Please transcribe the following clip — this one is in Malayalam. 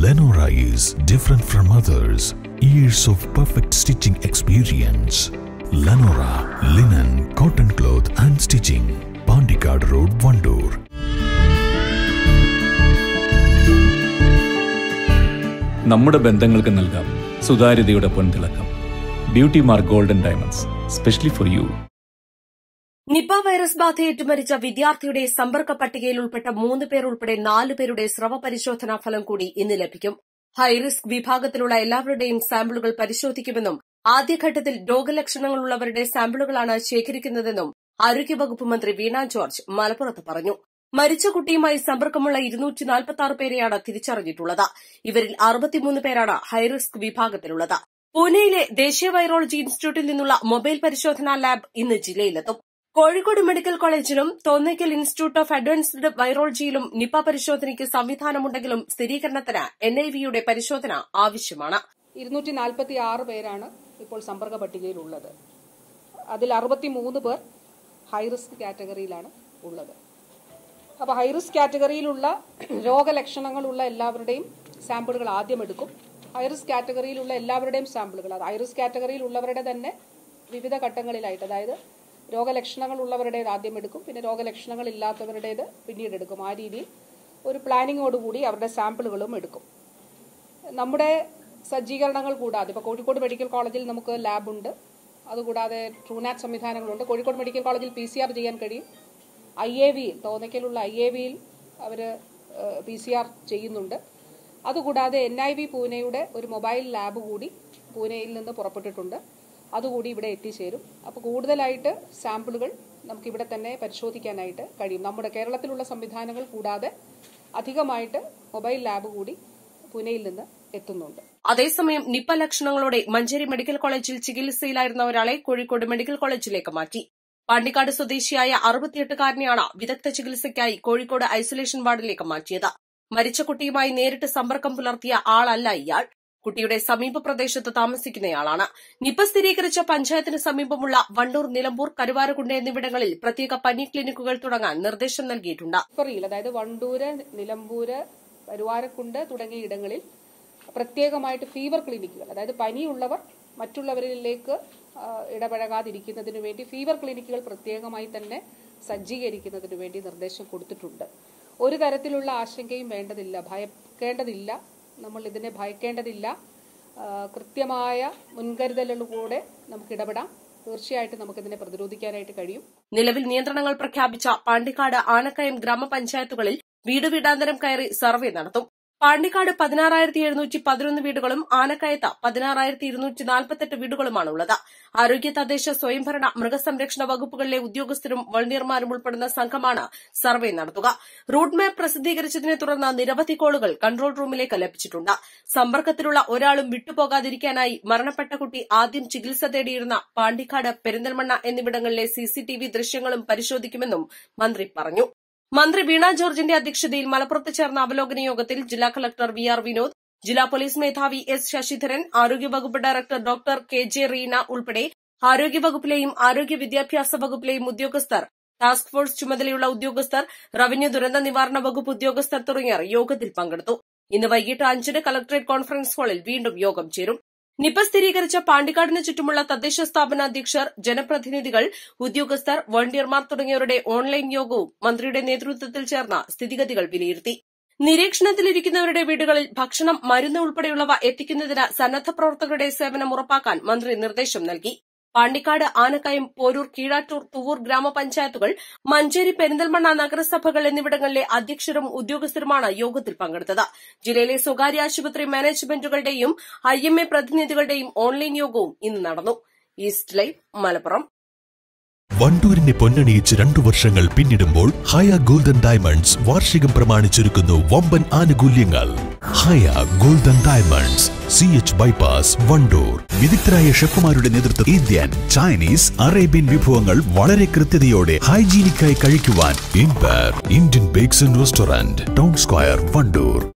Lenora is different from others. Years of perfect stitching experience. Lenora linen, cotton cloth and stitching. Pandikad Road, Vandoor. നമ്മുടെ ബന്ധങ്ങൾക്ക് നൽകാം സുതാര്യതയുടെ പൊൻതിളക്കം beauty mark golden diamonds specially for you Nipah virus ബാധയേറ്റ് മരിച്ച വിദ്യാർത്ഥിയുടെ സമ്പർക്ക പട്ടികയിൽ ഉൾപ്പെട്ട മൂന്ന് പേർ ഉൾപ്പെടെ നാല് പേരുടെ സ്രവ പരിശോധനാ ഫലം കൂടി ഇന്ന് ലഭിക്കും ഹൈറിസ്ക് വിഭാഗത്തിലുള്ള എല്ലാവരുടെയും സാമ്പിളുകൾ പരിശോധിക്കുമെന്നും ആദ്യഘട്ടത്തിൽ രോഗലക്ഷണങ്ങളുള്ളവരുടെ സാമ്പിളുകളാണ് ശേഖരിക്കുന്നതെന്നും ആരോഗ്യവകുപ്പ് മന്ത്രി വീണ ജോർജ് മലപ്പുറത്ത് പറഞ്ഞു മരിച്ച കുട്ടിയുമായി സമ്പർക്കമുള്ള ഇരുന്നൂറ്റി നാൽപ്പത്തി പേരെയാണ് തിരിച്ചറിഞ്ഞിട്ടുള്ളത് ഇവരിൽ അറുപത്തിമൂന്ന് പേരാണ് ഹൈറിസ്ക് വിഭാഗത്തിലുള്ളത് പൂനെയിലെ ദേശീയ വൈറോളജി ഇൻസ്റ്റിറ്റ്യൂട്ടിൽ നിന്നുള്ള മൊബൈൽ പരിശോധനാ ലാബ് ഇന്ന് ജില്ലയിലെത്തും കോഴിക്കോട് മെഡിക്കൽ കോളേജിലും തോന്നയ്ക്കൽ ഇൻസ്റ്റിറ്റ്യൂട്ട് ഓഫ് അഡ്വാൻസ്ഡ് വൈറോളജിയിലും നിപ പരിശോധനയ്ക്ക് സംവിധാനമുണ്ടെങ്കിലും സ്ഥിരീകരണത്തിന് എൻഐവിയുടെ പരിശോധന ആവശ്യമാണ് ഇരുന്നൂറ്റി നാൽപ്പത്തി ആറ് പേരാണ് ഇപ്പോൾ സമ്പർക്ക പട്ടികയിലുള്ളത് അതിൽ അറുപത്തി മൂന്ന് പേർ ഹൈറിസ്ക് കാറ്റഗറിയിലാണ് ഉള്ളത് അപ്പോൾ ഹൈറിസ്ക് കാറ്റഗറിയിലുള്ള രോഗലക്ഷണങ്ങളുള്ള എല്ലാവരുടെയും സാമ്പിളുകൾ ആദ്യം എടുക്കും ഹൈറിസ്ക് കാറ്റഗറിയിലുള്ള എല്ലാവരുടെയും സാമ്പിളുകൾ അത് ഹൈറിസ്ക് കാറ്റഗറിയിലുള്ളവരുടെ തന്നെ വിവിധ ഘട്ടങ്ങളിലായിട്ട് അതായത് രോഗലക്ഷണങ്ങളുള്ളവരുടേത് ആദ്യം എടുക്കും പിന്നെ രോഗലക്ഷണങ്ങളില്ലാത്തവരുടേത് പിന്നീട് എടുക്കും ആ രീതിയിൽ ഒരു പ്ലാനിങ്ങോടുകൂടി അവരുടെ സാമ്പിളുകളും എടുക്കും നമ്മുടെ സജ്ജീകരണങ്ങൾ കൂടാതെ ഇപ്പോൾ കോഴിക്കോട് മെഡിക്കൽ കോളേജിൽ നമുക്ക് ലാബുണ്ട് അതുകൂടാതെ ട്രൂനാറ്റ് സംവിധാനങ്ങളുണ്ട് കോഴിക്കോട് മെഡിക്കൽ കോളേജിൽ പി സി ആർ ചെയ്യാൻ കഴിയും ഐ എ വിയിൽ തോന്നയ്ക്കലുള്ള ഐ എ വിയിൽ അവർ പി സി ആർ ചെയ്യുന്നുണ്ട് അതുകൂടാതെ എൻ ഐ വി പൂനെയുടെ ഒരു മൊബൈൽ ലാബ് കൂടി പൂനെയിൽ നിന്ന് പുറപ്പെട്ടിട്ടുണ്ട് അതുകൂടി ഇവിടെ എത്തിച്ചേരും അപ്പോൾ കൂടുതലായിട്ട് സാമ്പിളുകൾ നമുക്കിവിടെ തന്നെ പരിശോധിക്കാനായിട്ട് കഴിയും നമ്മുടെ കേരളത്തിലുള്ള സംവിധാനങ്ങൾ കൂടാതെ അധികമായിട്ട് മൊബൈൽ ലാബ് കൂടി പൂനെയിൽ നിന്ന് എത്തുന്നുണ്ട് അതേസമയം നിപ ലക്ഷണങ്ങളോടെ മഞ്ചേരി മെഡിക്കൽ കോളേജിൽ ചികിത്സയിലായിരുന്ന ഒരാളെ കോഴിക്കോട് മെഡിക്കൽ കോളേജിലേക്ക് മാറ്റി പാണ്ടിക്കാട് സ്വദേശിയായ അറുപത്തിയെട്ടുകാരനെയാണ് വിദഗ്ധ ചികിത്സയ്ക്കായി കോഴിക്കോട് ഐസൊലേഷൻ വാർഡിലേക്ക് മാറ്റിയത് മരിച്ച കുട്ടിയുമായി നേരിട്ട് സമ്പർക്കം പുലർത്തിയ ആളല്ല ഇയാൾ കുട്ടിയുടെ സമീപ പ്രദേശത്ത് താമസിക്കുന്നയാളാണ് നിപ സ്ഥിരീകരിച്ച പഞ്ചായത്തിന് സമീപമുള്ള വണ്ടൂർ നിലമ്പൂർ കരുവാരക്കുണ്ട് എന്നിവിടങ്ങളിൽ പ്രത്യേക പനി ക്ലിനിക്കുകൾ തുടങ്ങാൻ നിർദ്ദേശം നൽകിയിട്ടുണ്ട് ഫറിയിൽ അതായത് വണ്ടൂര് നിലമ്പൂര് കരുവാരക്കുണ്ട് തുടങ്ങിയ ഇടങ്ങളിൽ പ്രത്യേകമായിട്ട് ഫീവർ ക്ലിനിക്കുകൾ അതായത് പനിയുള്ളവർ മറ്റുള്ളവരിലേക്ക് ആ, ഇടപഴകാതിരിക്കുന്നതിന് വേണ്ടി ഫീവർ ക്ലിനിക്കുകൾ പ്രത്യേകമായി തന്നെ സജ്ജീകരിക്കുന്നതിന് വേണ്ടി നിർദ്ദേശം കൊടുത്തിട്ടുണ്ട് ഒരു തരത്തിലുള്ള ആശങ്കയും വേണ്ടതില്ല ഭയക്കേണ്ടതില്ല നമ്മൾ ഇതിനെ ഭയക്കേണ്ടതില്ല ആ, കൃത്യമായ മുൻകരുതലുകളിലൂടെ നമുക്ക് ഇടപെടാം തീർച്ചയായിട്ടും നമുക്കിതിനെ പ്രതിരോധിക്കാനായിട്ട് കഴിയും നിലവിൽ നിയന്ത്രണങ്ങൾ പ്രഖ്യാപിച്ച പാണ്ടിക്കാട് ആനക്കയം ഗ്രാമപഞ്ചായത്തുകളിൽ വീട് വീടാന്തരം കയറി സർവേ നടത്തും പാണ്ടിക്കാട് പതിനാറായിരത്തി എഴുന്നൂറ്റി പതിനൊന്ന് വീടുകളും ആനക്കയത്ത് പതിനാറായിരത്തി ഇരുന്നൂറ്റി നാൽപ്പത്തെട്ട് വീടുകളുമാണുള്ളത് ആരോഗ്യ തദ്ദേശ സ്വയംഭരണ മൃഗസംരക്ഷണ വകുപ്പുകളിലെ ഉദ്യോഗസ്ഥരും വോളണ്ടിയർമാരും ഉൾപ്പെടുന്ന സംഘമാണ് സർവേ നടത്തുക റൂട്ട് മാപ്പ് പ്രസിദ്ധീകരിച്ചതിനെ തുടർന്ന് നിരവധി കോളുകൾ കൺട്രോൾ റൂമിലേക്ക് ലഭിച്ചിട്ടുണ്ട് സമ്പർക്കത്തിലുള്ള ഒരാളും വിട്ടുപോകാതിരിക്കാനായി മരണപ്പെട്ട കുട്ടി ആദ്യം ചികിത്സ തേടിയിരുന്ന പാണ്ടിക്കാട് പെരിന്തൽമണ്ണ എന്നിവിടങ്ങളിലെ സിസിടിവി ദൃശ്യങ്ങളും പരിശോധിക്കുമെന്നും മന്ത്രി പറഞ്ഞു മന്ത്രി വീണ ജോർജിന്റെ അധ്യക്ഷതയിൽ മലപ്പുറത്ത് ചേർന്ന അവലോകന യോഗത്തിൽ ജില്ലാ കളക്ടർ വി ആർ വിനോദ് ജില്ലാ പോലീസ് മേധാവി എസ് ശശിധരൻ ആരോഗ്യവകുപ്പ് director doctor K J Reena ഉൾപ്പെടെ ആരോഗ്യവകുപ്പിലെയും ആരോഗ്യ വിദ്യാഭ്യാസ വകുപ്പിലെയും ഉദ്യോഗസ്ഥർ ടാസ്ക് ഫോഴ്സ് ചുമതലയുള്ള ഉദ്യോഗസ്ഥർ റവന്യൂ ദുരന്ത നിവാരണ വകുപ്പ് ഉദ്യോഗസ്ഥർ തുടങ്ങിയവർ യോഗത്തിൽ പങ്കെടുത്തു ഇന്ന് വൈകിട്ട് അഞ്ചിന് കളക്ടറേറ്റ് കോൺഫറൻസ് ഹാളിൽ വീണ്ടും യോഗം ചേരും നിപ സ്ഥിരീകരിച്ച പാണ്ടിക്കാടിന് ചുറ്റുമുള്ള തദ്ദേശ സ്ഥാപന അധ്യക്ഷർ ജനപ്രതിനിധികൾ ഉദ്യോഗസ്ഥർ വോളണ്ടിയർമാർ തുടങ്ങിയവരുടെ ഓൺലൈൻ യോഗവും മന്ത്രിയുടെ നേതൃത്വത്തിൽ ചേർന്ന സ്ഥിതിഗതികൾ വിലയിരുത്തി നിരീക്ഷണത്തിലിരിക്കുന്നവരുടെ വീടുകളിൽ ഭക്ഷണം മരുന്ന് ഉൾപ്പെടെയുള്ളവ എത്തിക്കുന്നതിന് സന്നദ്ധ പ്രവർത്തകരുടെ സേവനം ഉറപ്പാക്കാൻ മന്ത്രി നിർദ്ദേശം നൽകി പാണ്ടിക്കാട് ആനക്കയം പോരൂർ കീഴാറ്റൂർ തുവൂർ ഗ്രാമപഞ്ചായത്തുകൾ മഞ്ചേരി പെരിന്തൽമണ്ണ നഗരസഭകൾ എന്നിവിടങ്ങളിലെ അധ്യക്ഷരും ഉദ്യോഗസ്ഥരുമാണ് യോഗത്തിൽ പങ്കെടുത്തത് ജില്ലയിലെ സ്വകാര്യ ആശുപത്രി മാനേജ്മെന്റുകളുടെയും ഐ എം എ പ്രതിനിധികളുടെയും ഓൺലൈൻ യോഗവും ഇന്ന് നടന്നു ഈസ്റ്റ് ലൈവ് മലപ്പുറം വണ്ടൂരിനെ പൊന്നണിയിച്ച് രണ്ടു വർഷങ്ങൾ പിന്നിടുമ്പോൾ ഹയ ഗോൾഡൻ ഡയമണ്ട്സ് വാർഷികം പ്രമാണിച്ചൊരുക്കുന്നു വമ്പൻ ആനുകൂല്യങ്ങൾ Haya golden diamonds C H bypass Vandoor വിദഗ്ധരായ ഷെഫുമാരുടെ നേതൃത്വം ഇന്ത്യൻ ചൈനീസ് അറേബ്യൻ വിഭവങ്ങൾ വളരെ കൃത്യതയോടെ ഹൈജീനിക്കായി കഴിക്കുവാൻ inspire Indian bakes and restaurant town square Wandoor